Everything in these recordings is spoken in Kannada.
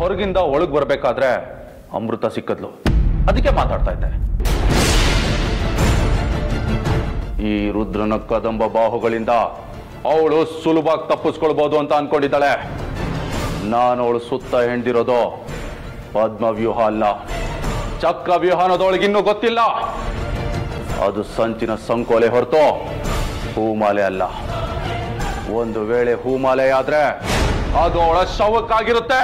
ಹೊರಗಿಂದ ಒಳಗ್ ಬರ್ಬೇಕಾದ್ರೆ ಅಮೃತ ಸಿಕ್ಕದ್ಲು ಅದಕ್ಕೆ ಮಾತಾಡ್ತಾ ಇದ್ದೆ ಈ ರುದ್ರನ ಕದಂಬ ಬಾಹುಗಳಿಂದ ಅವಳು ಸುಲಭವಾಗಿ ತಪ್ಪಿಸ್ಕೊಳ್ಬೋದು ಅಂತ ಅನ್ಕೊಂಡಿದ್ದಾಳೆ ನಾನು ಅವಳು ಸುತ್ತ ಹೆಣ್ದಿರೋದು ಪದ್ಮವ್ಯೂಹ ಅಲ್ಲ ಚಕ್ರವ್ಯೂಹ ಅನ್ನೋದವಳಿಗಿನ್ನೂ ಗೊತ್ತಿಲ್ಲ ಅದು ಸಂಚಿನ ಸಂಕೋಲೆ ಹೊರತು ಹೂಮಾಲೆ ಅಲ್ಲ ಒಂದು ವೇಳೆ ಹೂಮಾಲೆ ಆದ್ರೆ ಅದು ಅವಳ ಶವಕ್ಕಾಗಿರುತ್ತೆ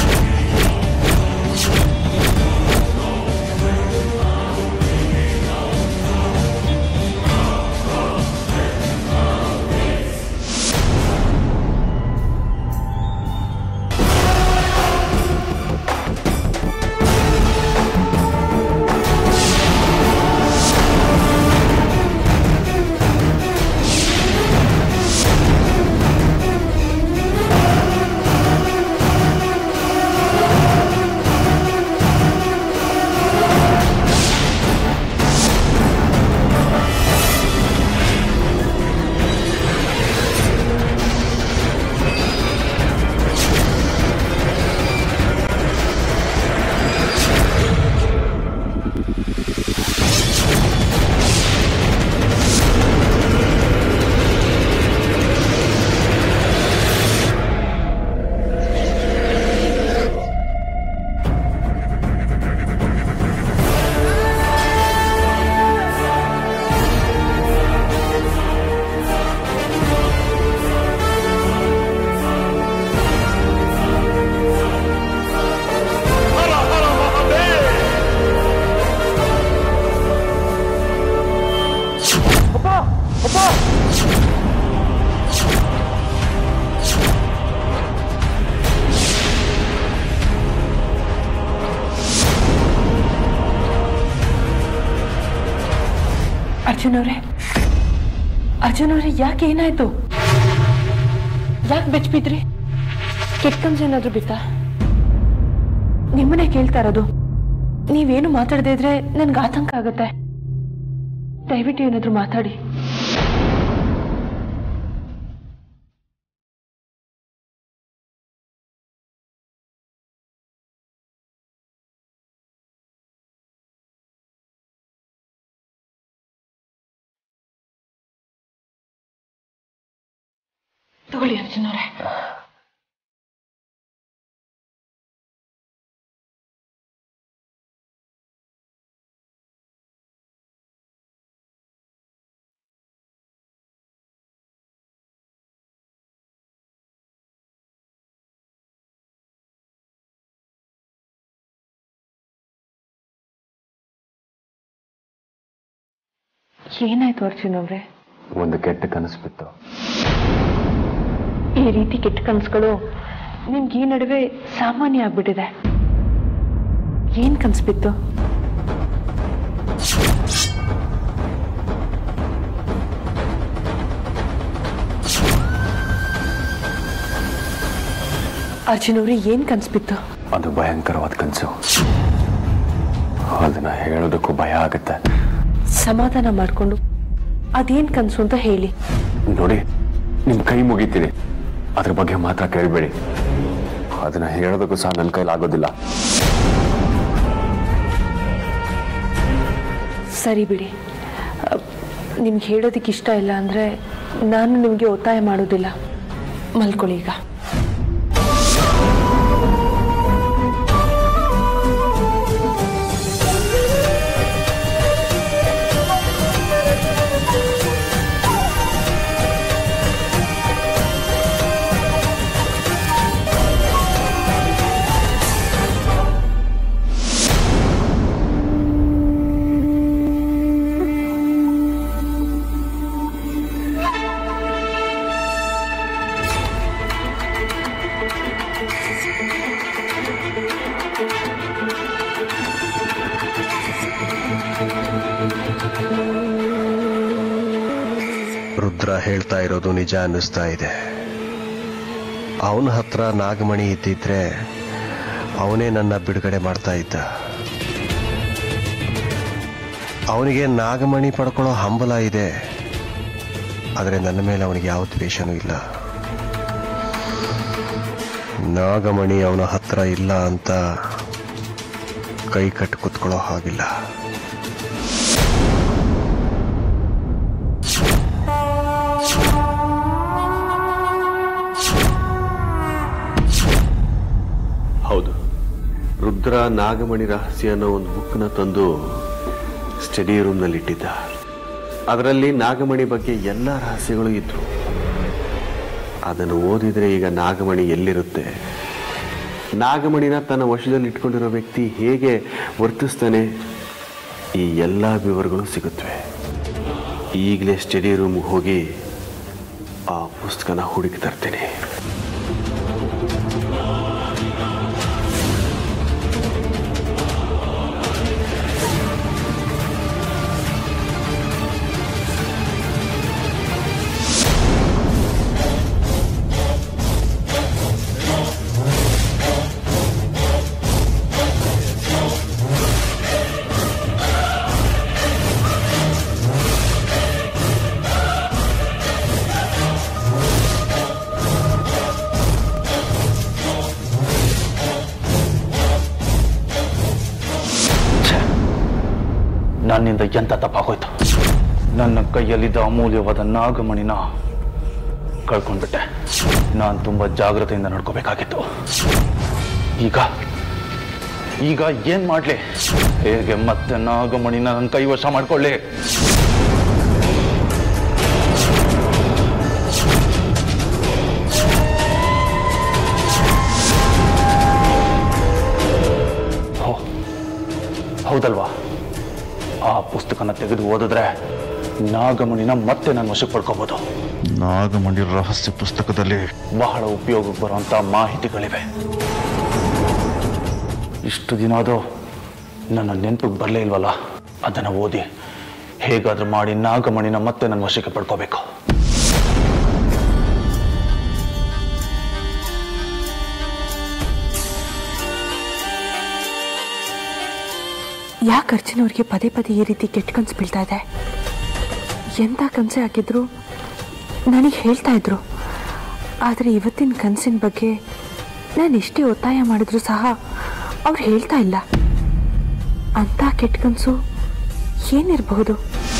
ಅರ್ಜುನ್ ಅವರೇ ಅರ್ಜುನ್ ಅವರೇ ಯಾಕೆ ಏನಾಯ್ತು ಯಾಕೆ ಬೆಚ್ಬಿದ್ರಿ ಕೆಟ್ಟ ಕನ್ಸು ಏನಾದ್ರು ಬಿತ್ತಾ ನಿಮ್ಮನ್ನೇ ಕೇಳ್ತಾ ಇರೋದು ನೀವೇನು ಮಾತಾಡದೇ ಇದ್ರೆ ನನ್ಗೆ ಆತಂಕ ಆಗುತ್ತೆ ದಯವಿಟ್ಟು ಏನಾದ್ರು ಮಾತಾಡಿ ತಗೊಳ್ಳಿ ಅರ್ಜುನ್ ಅವರೇ ಏನಾಯ್ತು ಅರ್ಜುನ್ ಅವ್ರೆ ಒಂದು ಕೆಟ್ಟ ಕನಸು ಬಿತ್ತು ಈ ರೀತಿ ಕೆಟ್ಟ ಕನಸುಗಳು ನಿಮ್ಗೆ ಈ ನಡುವೆ ಸಾಮಾನ್ಯ ಆಗ್ಬಿಟ್ಟಿದೆ ಏನ್ ಕನ್ಸು ಬಿತ್ತು ಅರ್ಜುನ್ ಅವ್ರೆ ಏನ್ ಕನ್ಸು ಬಿತ್ತು ಅದು ಭಯಂಕರವಾದ ಕನಸು ಅದನ್ನ ಹೇಳೋದಕ್ಕೂ ಭಯ ಆಗುತ್ತೆ ಸಮಾಧಾನ ಮಾಡ್ಕೊಂಡು ಅದೇನ್ ಕನ್ಸು ಅಂತ ಹೇಳಿ ನೋಡಿ ನಿಮ್ ಕೈ ಮುಗಿತೀನಿ ಅದ್ರ ಬಗ್ಗೆ ಮಾತ್ರ ಕೇಳಬೇಡಿ ಅದನ್ನ ಹೇಳೋದಕ್ಕೂ ಸಹ ನನ್ನ ಕೈಲಾಗೋದಿಲ್ಲ ಸರಿ ಬಿಡಿ ನಿಮ್ಗೆ ಹೇಳೋದಕ್ಕೆ ಇಷ್ಟ ಇಲ್ಲ ಅಂದರೆ ನಾನು ನಿಮಗೆ ಒತ್ತಾಯ ಮಾಡೋದಿಲ್ಲ ಮಲ್ಕೊಳ್ಳಿ ಈಗ ರುದ್ರ ಹೇಳ್ತಾ ಇರೋದು ನಿಜ ಅನ್ನಿಸ್ತಾ ಇದೆ ಅವನ ಹತ್ರ ನಾಗಮಣಿ ಇದ್ದಿದ್ರೆ ಅವನೇ ನನ್ನ ಬಿಡುಗಡೆ ಮಾಡ್ತಾ ಇದ್ದ ಅವನಿಗೆ ನಾಗಮಣಿ ಪಡ್ಕೊಳ್ಳೋ ಹಂಬಲ ಇದೆ ಆದರೆ ನನ್ನ ಮೇಲೆ ಅವನಿಗೆ ಯಾವ ದ್ವೇಷನೂ ಇಲ್ಲ ನಾಗಮಣಿ ಅವನ ಹತ್ರ ಇಲ್ಲ ಅಂತ ಕೈ ಕಟ್ಟು ಕುತ್ಕೊಳ್ಳೋ ಹಾಗಿಲ್ಲ ಹೌದು ರುದ್ರ ನಾಗಮಣಿ ರಹಸ್ಯ ಅನ್ನೋ ಒಂದು ಬುಕ್ನ ತಂದು ಸ್ಟಡಿ ರೂಮ್ನಲ್ಲಿ ಇಟ್ಟಿದ್ದ ಅದರಲ್ಲಿ ನಾಗಮಣಿ ಬಗ್ಗೆ ಎಲ್ಲ ರಹಸ್ಯಗಳು ಇದ್ರು ಅದನ್ನು ಓದಿದ್ರೆ ಈಗ ನಾಗಮಣಿ ಎಲ್ಲಿರುತ್ತೆ ನಾಗಮಣಿನ ತನ್ನ ವಶದಲ್ಲಿ ಇಟ್ಕೊಂಡಿರೋ ವ್ಯಕ್ತಿ ಹೇಗೆ ವರ್ತಿಸ್ತಾನೆ ಈ ಎಲ್ಲ ವಿವರಗಳು ಸಿಗುತ್ತವೆ ಈಗಲೇ ಸ್ಟಡಿ ರೂಮ್ಗೆ ಹೋಗಿ ಆ ಪುಸ್ತಕನ ಹುಡುಕಿ ತರ್ತೇನೆ ನನ್ನಿಂದ ಎಂತ ತಪ್ಪಾಗೋಯ್ತು ನನ್ನ ಕೈಯಲ್ಲಿದ್ದ ಅಮೂಲ್ಯವಾದ ನಾಗಮಣಿನ ಕಳ್ಕೊಂಡ್ಬಿಟ್ಟೆ ನಾನು ತುಂಬ ಜಾಗ್ರತೆಯಿಂದ ನಡ್ಕೋಬೇಕಾಗಿತ್ತು ಈಗ ಈಗ ಏನ್ ಮಾಡ್ಲಿ ಹೇಗೆ ಮತ್ತೆ ನಾಗಮಣಿನ ನನ್ನ ಕೈವಶ ಮಾಡ್ಕೊಳ್ಳಿ ಹೋ, ಹೌದಲ್ವಾ ಆ ಪುಸ್ತಕನ ತೆಗೆದು ಓದಿದ್ರೆ ನಾಗಮಣಿನ ಮತ್ತೆ ನಾನು ವಶಕ್ಕೆ ಪಡ್ಕೋಬಹುದು ನಾಗಮಣಿ ರಹಸ್ಯ ಪುಸ್ತಕದಲ್ಲಿ ಬಹಳ ಉಪಯೋಗಕ್ಕೆ ಬರುವಂತ ಮಾಹಿತಿಗಳಿವೆ ಇಷ್ಟು ದಿನ ಅದು ನನ್ನ ನೆನಪಿಗೆ ಬರಲೇ ಇಲ್ವಲ್ಲ ಅದನ್ನು ಓದಿ ಹೇಗಾದ್ರೂ ಮಾಡಿ ನಾಗಮಣಿನ ಮತ್ತೆ ನನ್ನ ವಶಕ್ಕೆ ಪಡ್ಕೋಬೇಕು ಯಾಕೆ ಅರ್ಜುನವ್ರಿಗೆ ಪದೇ ಪದೇ ಈ ರೀತಿ ಕೆಟ್ಟ ಕನ್ಸು ಬೀಳ್ತಾ ಇದೆ ಎಂಥ ಕನಸೇ ಹಾಕಿದ್ರು ನನಗೆ ಹೇಳ್ತಾ ಇದ್ರು ಆದರೆ ಇವತ್ತಿನ ಕನಸಿನ ಬಗ್ಗೆ ನಾನು ಎಷ್ಟೇ ಒತ್ತಾಯ ಮಾಡಿದ್ರು ಸಹ ಅವ್ರು ಹೇಳ್ತಾ ಇಲ್ಲ ಅಂಥ ಕೆಟ್ಟ ಕನಸು ಏನಿರಬಹುದು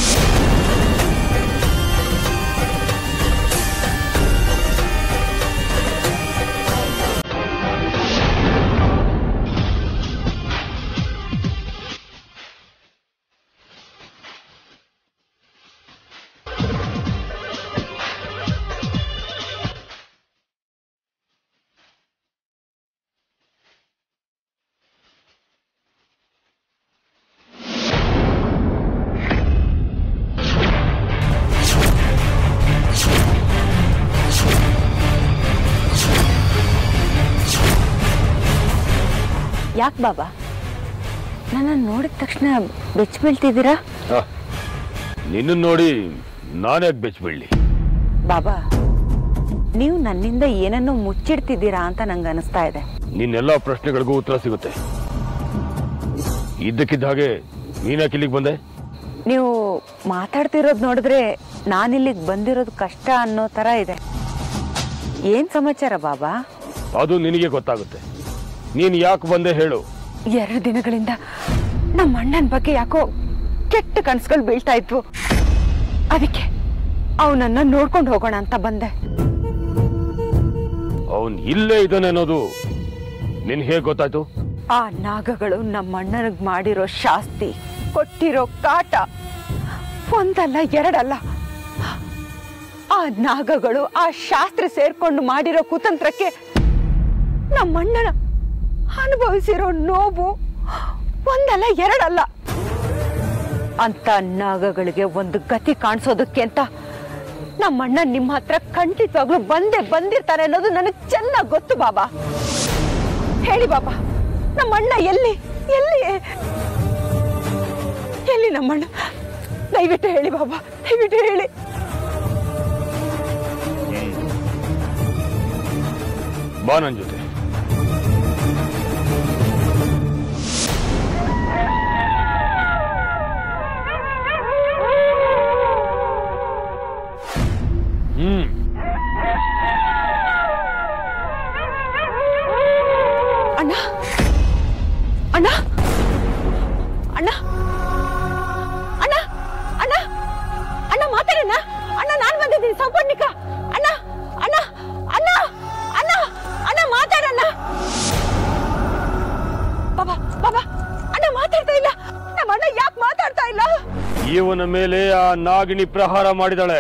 ಯಾಕೆ ಬಾಬಾ ನನ್ನನ್ನು ನೋಡಿದ ತಕ್ಷಣ ಬೆಚ್ಚ ಬೀಳ್ತಿದ್ದೀರಾ ನಿನ್ನ ನೋಡಿ ನಾನ್ಯಾಕೆ ಬೆಚ್ಚಬೀಳ್ಲಿ ಬಾಬಾ ನೀವು ನನ್ನಿಂದ ಏನನ್ನೋ ಮುಚ್ಚಿಡ್ತಿದ್ದೀರಾ ಅಂತ ನಂಗೆ ಅನಿಸ್ತಾ ಇದೆ ನಿನ್ನೆಲ್ಲ ಪ್ರಶ್ನೆಗಳಿಗೂ ಉತ್ತರ ಸಿಗುತ್ತೆ ಇದ್ದಕ್ಕಿದ್ದ ಹಾಗೆ ನೀನ್ಯಾಕೆ ಇಲ್ಲಿಗೆ ಬಂದೆ ನೀವು ಮಾತಾಡ್ತಿರೋದು ನೋಡಿದ್ರೆ ನಾನಿಲ್ಲಿಗೆ ಬಂದಿರೋದು ಕಷ್ಟ ಅನ್ನೋ ಥರ ಇದೆ ಏನ್ ಸಮಾಚಾರ ಬಾಬಾ ಅದು ನಿನಗೆ ಗೊತ್ತಾಗುತ್ತೆ ನೀನು ಯಾಕೆ ಬಂದೆ ಹೇಳು ಎರಡು ದಿನಗಳಿಂದ ನಮ್ಮ ಅಣ್ಣನ ಬಗ್ಗೆ ಯಾಕೋ ಕೆಟ್ಟ ಕನ್ಸುಗಳು ಬೀಳ್ತಾ ಇದ್ವು ಅದಕ್ಕೆ ಅವನನ್ನ ನೋಡ್ಕೊಂಡು ಹೋಗೋಣ ಅಂತ ಬಂದೆ ಅವನ್ ಇಲ್ಲೇ ಇದ್ದಾನೆ ಅನ್ನೋದು ನಿನ್ ಹೇಗೆ ಗೊತ್ತಾಯ್ತು ಆ ನಾಗಗಳು ನಮ್ಮ ಅಣ್ಣನಿಗೆ ಮಾಡಿರೋ ಶಾಸ್ತಿ ಕೊಟ್ಟಿರೋ ಕಾಟ ಒಂದಲ್ಲ ಎರಡಲ್ಲ ಆ ನಾಗಗಳು ಆ ಶಾಸ್ತ್ರಿ ಸೇರ್ಕೊಂಡು ಮಾಡಿರೋ ಕುತಂತ್ರಕ್ಕೆ ನಮ್ಮಣ್ಣನ ಅನುಭವಿಸಿರೋ ನೋವು ಒಂದಲ್ಲ ಎರಡಲ್ಲ ಅಂತ ನಾಗಗಳಿಗೆ ಒಂದು ಗತಿ ಕಾಣಿಸೋದಕ್ಕೆ ಅಂತ ನಮ್ಮಣ್ಣ ನಿಮ್ಮ ಹತ್ರ ಖಂಡಿತವಾಗ್ಲೂ ಬಂದೇ ಬಂದಿರ್ತಾರೆ ಅನ್ನೋದು ನನಗೆ ಚೆನ್ನಾಗಿ ಗೊತ್ತು ಬಾಬಾ ಹೇಳಿ ಬಾಬಾ ನಮ್ಮಣ್ಣ ಎಲ್ಲಿ ಎಲ್ಲಿ ಎಲ್ಲಿ ನಮ್ಮಣ್ಣ ದಯವಿಟ್ಟು ಹೇಳಿ ಬಾಬಾ ದಯವಿಟ್ಟು ಹೇಳಿ ಬಾ ನನ್ ಜೊತೆ ಹ್ಮ್ ಅಣ್ಣ ಅಣ್ಣ ಅಣ್ಣ ಅಣ್ಣ ಅಣ್ಣ ಅಣ್ಣ ಮಾತಾಡಣ್ಣ ಅಣ್ಣ ನಾನ್ ಬಂದಿದ್ದೀನಿ ಸಂಪರ್ಣಿಕ ಅಣ್ಣ ಅಣ್ಣ ಅಣ್ಣ ಅಣ್ಣ ಅಣ್ಣ ಮಾತಾಡಣ್ಣ ಬಾಬಾ ಬಾಬಾ ಅಣ್ಣ ಮಾತಾಡ್ತಾ ಇಲ್ಲ ನಮ್ಮ ಅಣ್ಣ ಯಾಕೆ ಮಾತಾಡ್ತಾ ಇಲ್ಲ ಇವನ ಮೇಲೆ ಆ ನಾಗಿನಿ ಪ್ರಹಾರ ಮಾಡಿದಾಳೆ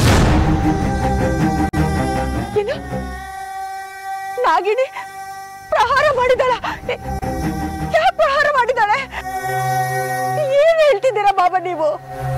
ಏನು ನಾಗಿನಿ ಪ್ರಹಾರ ಮಾಡಿದಾಳ ಯಾಕೆ ಪ್ರಹಾರ ಮಾಡಿದಾಳೆ ಏನ್ ಹೇಳ್ತಿದ್ದೀರಾ ಬಾಬಾ ನೀವು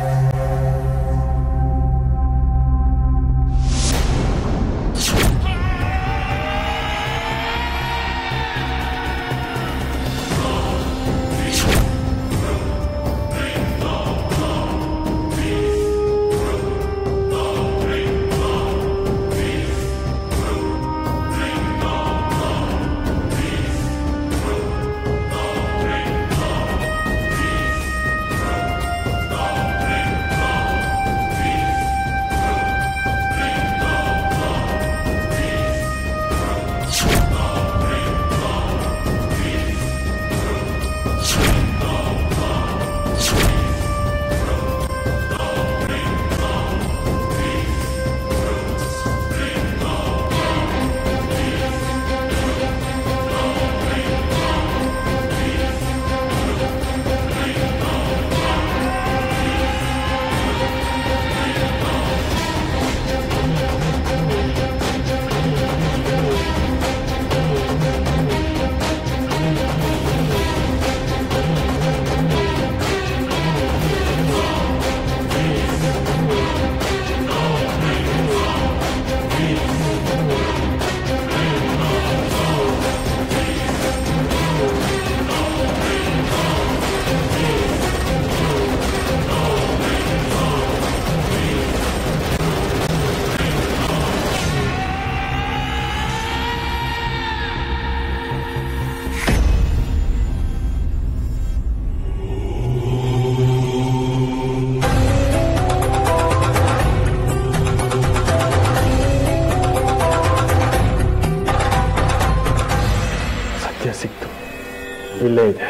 ಸತ್ಯ ಸಿಕ್ತು ಇಲ್ಲೇ ಇದೆ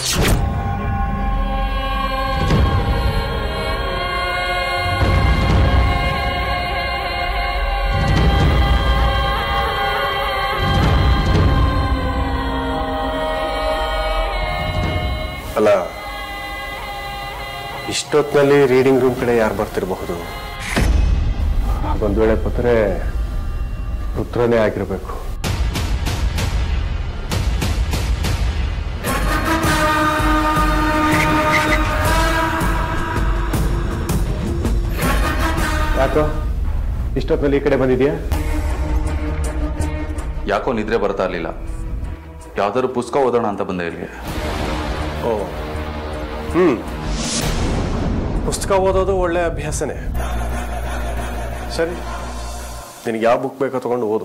ಅಲ್ಲ ಇಷ್ಟೊತ್ತಿನಲ್ಲಿ ರೀಡಿಂಗ್ ರೂಮ್ ಕಡೆ ಯಾರು ಬರ್ತಿರಬಹುದು ಹಾಗೊಂದು ವೇಳೆ ಪತ್ರೆ ಪುತ್ರನೇ ಆಗಿರಬೇಕು ಯಾಕೋ ಇಷ್ಟೊತ್ತಿನಲ್ಲಿ ಈ ಕಡೆ ಬಂದಿದ್ಯಾ ಯಾಕೋ ನಿದ್ರೆ ಬರ್ತಾ ಇರಲಿಲ್ಲ ಯಾವ್ದಾದ್ರು ಪುಸ್ತಕ ಓದೋಣ ಅಂತ ಬಂದೆ ಇಲ್ಲಿಗೆ ಓ ಹ್ಮ್ ಪುಸ್ತಕ ಓದೋದು ಒಳ್ಳೆ ಅಭ್ಯಾಸನೇ ಸರಿ ನಿನಗೆ ಯಾವ ಬುಕ್ ಬೇಕೋ ತಗೊಂಡು ಓದು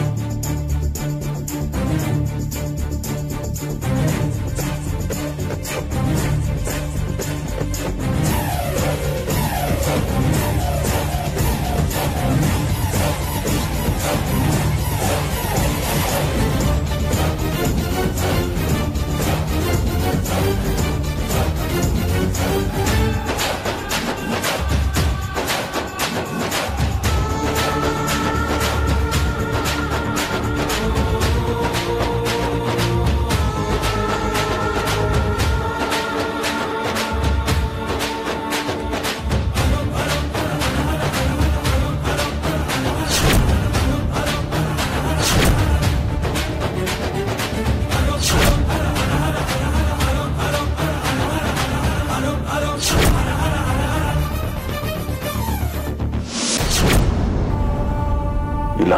ಇಲ್ಲ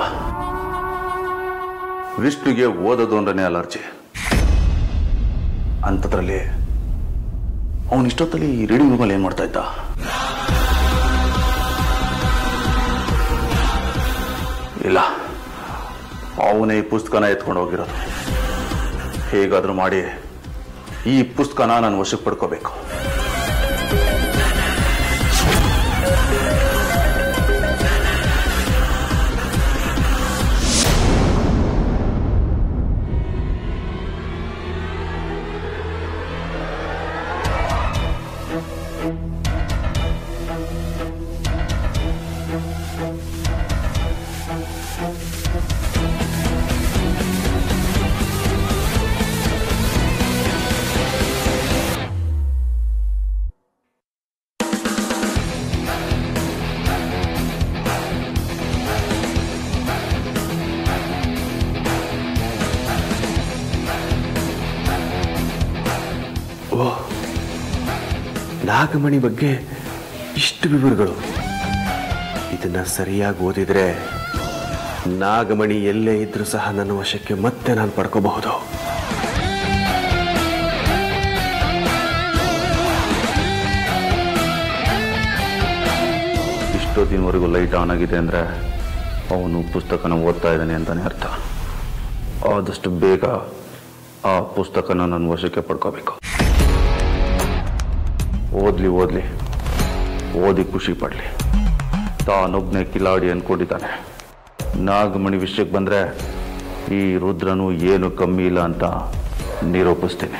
ವಿಷ್ಣುಗೆ ಓದೋದು ಅಂದ್ರೆ ಅಲರ್ಜಿ ಅಂಥದ್ರಲ್ಲಿ ಅವನು ಇಷ್ಟೊತ್ತಲ್ಲಿ ರೀಡಿಂಗ್ ರೂಮಲ್ಲಿ ಏನು ಮಾಡ್ತಾ ಇದ್ದ ಇಲ್ಲ ಅವನೇ ಈ ಪುಸ್ತಕನ ಎತ್ಕೊಂಡು ಹೋಗಿರೋದು ಹೇಗಾದ್ರೂ ಮಾಡಿ ಈ ಪುಸ್ತಕನ ನಾನು ವಶಕ್ಕೆ ಪಡ್ಕೋಬೇಕು ಓ ನಾಗಮಣಿ ಬಗ್ಗೆ ಇಷ್ಟು ವಿವರಗಳು ಇದನ್ನ ಸರಿಯಾಗಿ ಓದಿದ್ರೆ ನಾಗಮಣಿ ಎಲ್ಲೇ ಇದ್ರೂ ಸಹ ನನ್ನ ವಶಕ್ಕೆ ಮತ್ತೆ ನಾನು ಪಡ್ಕೋಬಹುದು ಇಷ್ಟೊತ್ತಿನವರೆಗೂ ಲೈಟ್ ಆನ್ ಆಗಿದೆ ಅಂದರೆ ಅವನು ಪುಸ್ತಕನ ಓದ್ತಾ ಇದ್ದಾನೆ ಅಂತಲೇ ಅರ್ಥ ಆದಷ್ಟು ಬೇಗ ಆ ಪುಸ್ತಕನ ನನ್ನ ವಶಕ್ಕೆ ಪಡ್ಕೋಬೇಕು ಓದ್ಲಿ ಓದ್ಲಿ ಓದಿ ಖುಷಿ ಪಡಲಿ ತಾನೊಬ್ಬನೇ ಕಿಲಾಡಿ ಅಂದ್ಕೊಂಡಿದ್ದಾನೆ ನಾಗಮಣಿ ವಿಷಯಕ್ಕೆ ಬಂದರೆ ಈ ರುದ್ರನು ಏನು ಕಮ್ಮಿ ಇಲ್ಲ ಅಂತ ನಿರೂಪಿಸ್ತೀನಿ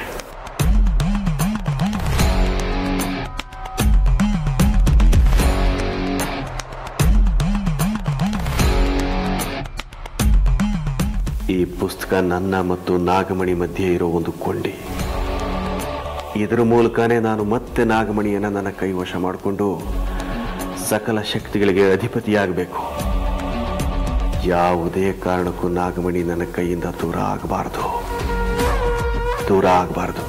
ಈ ಪುಸ್ತಕ ನನ್ನ ಮತ್ತು ನಾಗಮಣಿ ಮಧ್ಯೆ ಇರೋ ಒಂದು ಕೊಂಡಿ ಇದರ ಮೂಲಕನೇ ನಾನು ಮತ್ತೆ ನಾಗಮಣಿಯನ್ನು ನನ್ನ ಕೈವಶ ಮಾಡಿಕೊಂಡು ಸಕಲ ಶಕ್ತಿಗಳಿಗೆ ಅಧಿಪತಿಯಾಗಬೇಕು ಯಾವುದೇ ಕಾರಣಕ್ಕೂ ನಾಗಮಣಿ ನನ್ನ ಕೈಯಿಂದ ದೂರ ಆಗಬಾರ್ದು ದೂರ ಆಗಬಾರ್ದು